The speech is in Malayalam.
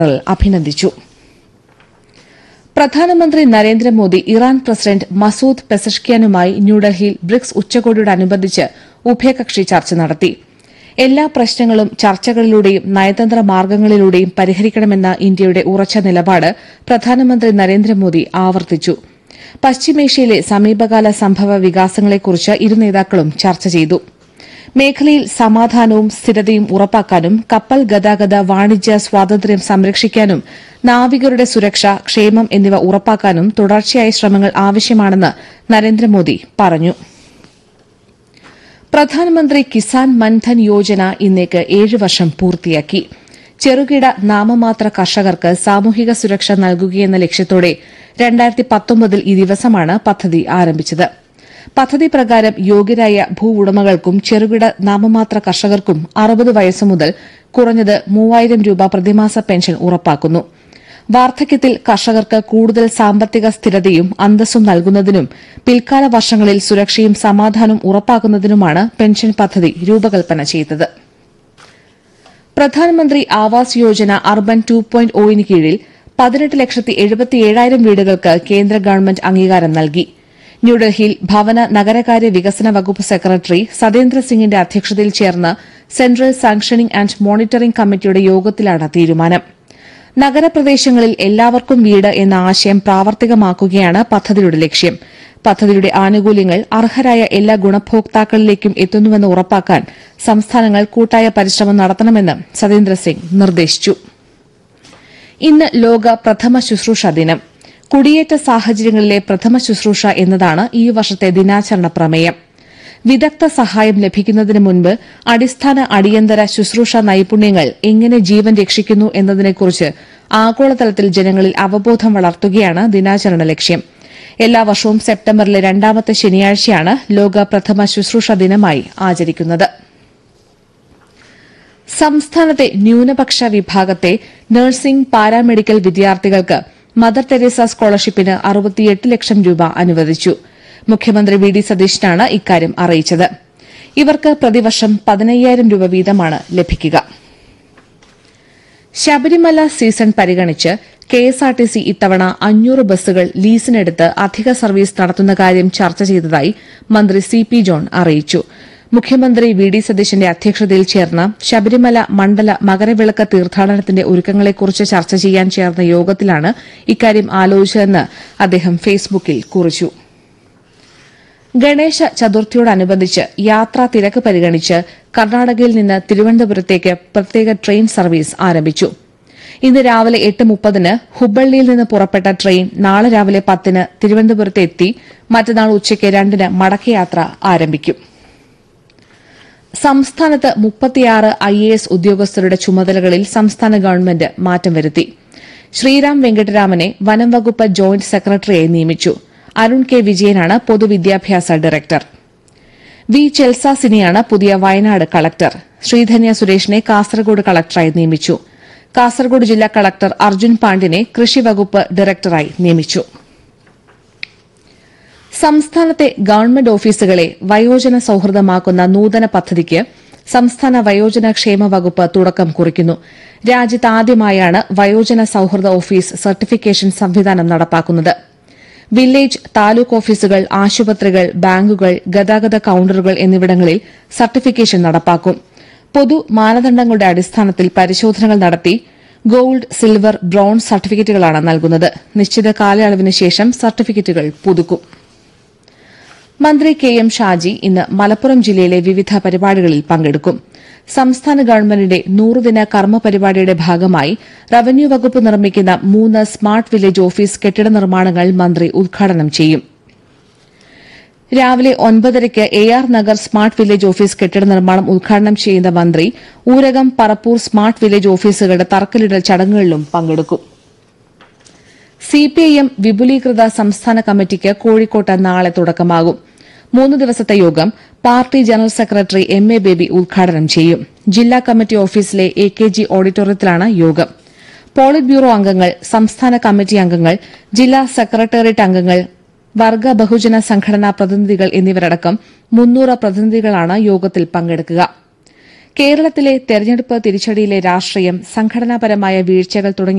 അഭിനന്ദിച്ചു പ്രധാനമന്ത്രി നരേന്ദ്രമോദി ഇറാൻ പ്രസിഡന്റ് മസൂദ് പെസഷ്കിയാനുമായി ന്യൂഡൽഹിയിൽ ബ്രിക്സ് ഉച്ചകോടിയോടനുബന്ധിച്ച് ഉഭയകക്ഷി ചർച്ച നടത്തി എല്ലാ പ്രശ്നങ്ങളും ചർച്ചകളിലൂടെയും നയതന്ത്ര മാർഗങ്ങളിലൂടെയും പരിഹരിക്കണമെന്ന ഇന്ത്യയുടെ ഉറച്ച നിലപാട് പ്രധാനമന്ത്രി നരേന്ദ്രമോദി ആവർത്തിച്ചു പശ്ചിമേഷ്യയിലെ സമീപകാല സംഭവ വികാസങ്ങളെക്കുറിച്ച് ഇരു നേതാക്കളും ചർച്ച ചെയ്തു മേഖലയിൽ സമാധാനവും സ്ഥിരതയും ഉറപ്പാക്കാനും കപ്പൽ ഗതാഗത വാണിജ്യ സ്വാതന്ത്ര്യം സംരക്ഷിക്കാനും നാവികരുടെ സുരക്ഷ ക്ഷേമം എന്നിവ ഉറപ്പാക്കാനും തുടർച്ചയായ ശ്രമങ്ങൾ ആവശ്യമാണെന്ന് നരേന്ദ്രമോദി പറഞ്ഞു പ്രധാനമന്ത്രി കിസാൻ മൻധൻ യോജന ഇന്നേക്ക് ഏഴ് വർഷം പൂർത്തിയാക്കി ചെറുകിട നാമമാത്ര കർഷകർക്ക് സാമൂഹിക സുരക്ഷ നൽകുകയെന്ന ലക്ഷ്യത്തോടെ രണ്ടായിരത്തി പത്തൊമ്പതിൽ ഈ ദിവസമാണ് പദ്ധതി ആരംഭിച്ചത് പദ്ധതി പ്രകാരം യോഗ്യരായ ഭൂവുടമകൾക്കും ചെറുകിട നാമമാത്ര കർഷകർക്കും അറുപത് വയസ്സ് മുതൽ കുറഞ്ഞത് മൂവായിരം രൂപ പ്രതിമാസ പെൻഷൻ ഉറപ്പാക്കുന്നു വാർദ്ധക്യത്തിൽ കർഷകർക്ക് കൂടുതൽ സാമ്പത്തിക സ്ഥിരതയും അന്തസ്സും നൽകുന്നതിനും പിൽക്കാല വർഷങ്ങളിൽ സുരക്ഷയും സമാധാനവും ഉറപ്പാക്കുന്നതിനുമാണ് പെൻഷൻ പദ്ധതി രൂപകൽപ്പന ചെയ്തത് പ്രധാനമന്ത്രി Awas Yojana urban two point ഒയിന് കീഴിൽ പതിനെട്ട് ലക്ഷത്തി എഴുപത്തിയേഴായിരം വീടുകൾക്ക് കേന്ദ്ര ഗവൺമെന്റ് അംഗീകാരം നൽകി ന്യൂഡൽഹിയിൽ ഭവന നഗരകാര്യ വികസന വകുപ്പ് സെക്രട്ടറി സതേന്ദ്ര സിംഗിന്റെ അധ്യക്ഷതയിൽ ചേർന്ന സെൻട്രൽ സാങ്ഷനിംഗ് ആൻഡ് മോണിറ്ററിംഗ് കമ്മിറ്റിയുടെ യോഗത്തിലാണ് തീരുമാനം നഗരപ്രദേശങ്ങളിൽ എല്ലാവർക്കും വീട് എന്ന ആശയം പ്രാവർത്തികമാക്കുകയാണ് പദ്ധതിയുടെ ലക്ഷ്യം പദ്ധതിയുടെ ആനുകൂല്യങ്ങൾ അർഹരായ എല്ലാ ഗുണഭോക്താക്കളിലേക്കും എത്തുന്നുവെന്ന് ഉറപ്പാക്കാൻ സംസ്ഥാനങ്ങൾ കൂട്ടായ പരിശ്രമം നടത്തണമെന്ന് സതേന്ദ്ര സിംഗ് നിർദ്ദേശിച്ചു ഇന്ന് ലോക പ്രഥമ ശുശ്രൂഷ ദിനം കുടിയേറ്റ സാഹചര്യങ്ങളിലെ പ്രഥമ ശുശ്രൂഷ എന്നതാണ് ഈ വർഷത്തെ ദിനാചരണ പ്രമേയം വിദഗ്ധ സഹായം ലഭിക്കുന്നതിന് മുൻപ് അടിസ്ഥാന അടിയന്തര ശുശ്രൂഷ നൈപുണ്യങ്ങൾ എങ്ങനെ ജീവൻ രക്ഷിക്കുന്നു എന്നതിനെക്കുറിച്ച് ആഗോളതലത്തിൽ ജനങ്ങളിൽ അവബോധം വളർത്തുകയാണ് ദിനാചരണ ലക്ഷ്യം എല്ലാ വർഷവും സെപ്റ്റംബറിലെ രണ്ടാമത്തെ ശനിയാഴ്ചയാണ് ലോക പ്രഥമ ശുശ്രൂഷ ദിനമായി ആചരിക്കുന്നത് സംസ്ഥാനത്തെ ന്യൂനപക്ഷ വിഭാഗത്തെ നഴ്സിംഗ് പാരാമെഡിക്കൽ വിദ്യാർത്ഥികൾക്ക് മദർ തെരേസ സ്കോളർഷിപ്പിന് അറുപത്തിയെട്ട് ലക്ഷം രൂപ അനുവദിച്ചു മുഖ്യമന്ത്രി വി ഡി സതീശനാണ് ഇക്കാര്യം അറിയിച്ചത് ഇവർക്ക് പ്രതിവർഷം പതിനയ്യായിരം രൂപ വീതമാണ് ലഭിക്കുക ശബരിമല സീസൺ പരിഗണിച്ച് കെഎസ്ആർടിസി ഇത്തവണ അഞ്ഞൂറ് ബസ്സുകൾ ലീസിനെടുത്ത് അധിക സർവീസ് നടത്തുന്ന കാര്യം ചർച്ച ചെയ്തതായി മന്ത്രി സി പി ജോൺ അറിയിച്ചു മുഖ്യമന്ത്രി വി ഡി സതീശന്റെ അധ്യക്ഷതയിൽ ചേർന്ന ശബരിമല മണ്ഡല മകരവിളക്ക് തീർത്ഥാടനത്തിന്റെ ഒരുക്കങ്ങളെക്കുറിച്ച് ചർച്ച ചെയ്യാൻ ചേർന്ന യോഗത്തിലാണ് ഇക്കാര്യം ആലോചിച്ചതെന്ന് അദ്ദേഹം ഫേസ്ബുക്കിൽ കുറിച്ചു ഗണേശ ചതുർത്ഥിയോടനുബന്ധിച്ച് യാത്രാ തിരക്ക് പരിഗണിച്ച് കർണാടകയിൽ നിന്ന് തിരുവനന്തപുരത്തേക്ക് പ്രത്യേക ട്രെയിൻ സർവീസ് ആരംഭിച്ചു ഇന്ന് രാവിലെ എട്ട് മുപ്പതിന് ഹുബള്ളിയിൽ നിന്ന് പുറപ്പെട്ട ട്രെയിൻ നാളെ രാവിലെ പത്തിന് തിരുവനന്തപുരത്ത് എത്തി മറ്റന്നാൾ ഉച്ചയ്ക്ക് രണ്ടിന് മടക്കയാത്ര ആരംഭിക്കും സംസ്ഥാനത്ത് മുപ്പത്തിയാറ് ഐ എ എസ് ഉദ്യോഗസ്ഥരുടെ ചുമതലകളിൽ സംസ്ഥാന ഗവൺമെന്റ് മാറ്റം വരുത്തി ശ്രീറാം വെങ്കട്ടരാമനെ വനം വകുപ്പ് ജോയിന്റ് സെക്രട്ടറിയായി നിയമിച്ചു അരുൺ കെ വിജയനാണ് പൊതുവിദ്യാഭ്യാസ ഡയറക്ടർ വി ചെൽസ സിനിയാണ് പുതിയ വയനാട് കളക്ടർ ശ്രീധന്യ സുരേഷിനെ കാസർഗോഡ് കളക്ടറായി നിയമിച്ചു കാസർഗോഡ് ജില്ലാ കളക്ടർ അർജുൻ പാണ്ഡ്യനെ കൃഷി വകുപ്പ് ഡയറക്ടറായി നിയമിച്ചു സംസ്ഥാനത്തെ ഗവൺമെന്റ് ഓഫീസുകളെ വയോജന സൌഹൃദമാക്കുന്ന നൂതന പദ്ധതിക്ക് സംസ്ഥാന വയോജന ക്ഷേമ വകുപ്പ് തുടക്കം കുറിക്കുന്നു രാജ്യത്ത് ആദ്യമായാണ് വയോജന സൌഹൃദ ഓഫീസ് സർട്ടിഫിക്കേഷൻ സംവിധാനം നടപ്പാക്കുന്നത് വില്ലേജ് താലൂക്ക് ഓഫീസുകൾ ആശുപത്രികൾ ബാങ്കുകൾ ഗതാഗത കൌണ്ടറുകൾ എന്നിവിടങ്ങളിൽ സർട്ടിഫിക്കേഷൻ നടപ്പാക്കും പൊതു മാനദണ്ഡങ്ങളുടെ അടിസ്ഥാനത്തിൽ പരിശോധനകൾ നടത്തി ഗോൾഡ് സിൽവർ ബ്രോൺസ് സർട്ടിഫിക്കറ്റുകളാണ് നൽകുന്നത് നിശ്ചിത കാലയളവിന് ശേഷം സർട്ടിഫിക്കറ്റുകൾ പുതുക്കും മന്ത്രി കെ എം ഷാജി ഇന്ന് മലപ്പുറം ജില്ലയിലെ വിവിധ പരിപാടികളിൽ പങ്കെടുക്കും സംസ്ഥാന ഗവൺമെന്റിന്റെ നൂറുദിന കർമ്മ പരിപാടിയുടെ ഭാഗമായി റവന്യൂ വകുപ്പ് നിർമ്മിക്കുന്ന മൂന്ന് സ്മാർട്ട് വില്ലേജ് ഓഫീസ് കെട്ടിട നിർമ്മാണങ്ങൾ മന്ത്രി ഉദ്ഘാടനം ചെയ്യും രാവിലെ ഒൻപതരയ്ക്ക് A R Nagar smart village office കെട്ടിട നിർമ്മാണം ഉദ്ഘാടനം ചെയ്യുന്ന മന്ത്രി ഊരകം പറപ്പൂർ സ്മാർട്ട് വില്ലേജ് ഓഫീസുകളുടെ തറക്കല്ലിടൽ ചടങ്ങുകളിലും പങ്കെടുക്കും സിപിഐഎം വിപുലീകൃത സംസ്ഥാന കമ്മിറ്റിക്ക് കോഴിക്കോട്ട് നാളെ തുടക്കമാകും മൂന്ന് ദിവസത്തെ യോഗം party general secretary M A Baby ഉദ്ഘാടനം ചെയ്യും ജില്ലാ കമ്മിറ്റി ഓഫീസിലെ എ കെ ജി ഓഡിറ്റോറിയത്തിലാണ് യോഗം പോളിറ്റ് ബ്യൂറോ അംഗങ്ങൾ സംസ്ഥാന കമ്മിറ്റി അംഗങ്ങൾ ജില്ലാ സെക്രട്ടേറിയറ്റ് അംഗങ്ങൾ വർഗ ബഹുജന സംഘടനാ പ്രതിനിധികൾ എന്നിവരടക്കം മുന്നൂറ് പ്രതിനിധികളാണ് യോഗത്തിൽ പങ്കെടുക്കുക കേരളത്തിലെ തെരഞ്ഞെടുപ്പ് തിരിച്ചടിയിലെ രാഷ്ട്രീയം സംഘടനാപരമായ വീഴ്ചകൾ തുടങ്ങിയ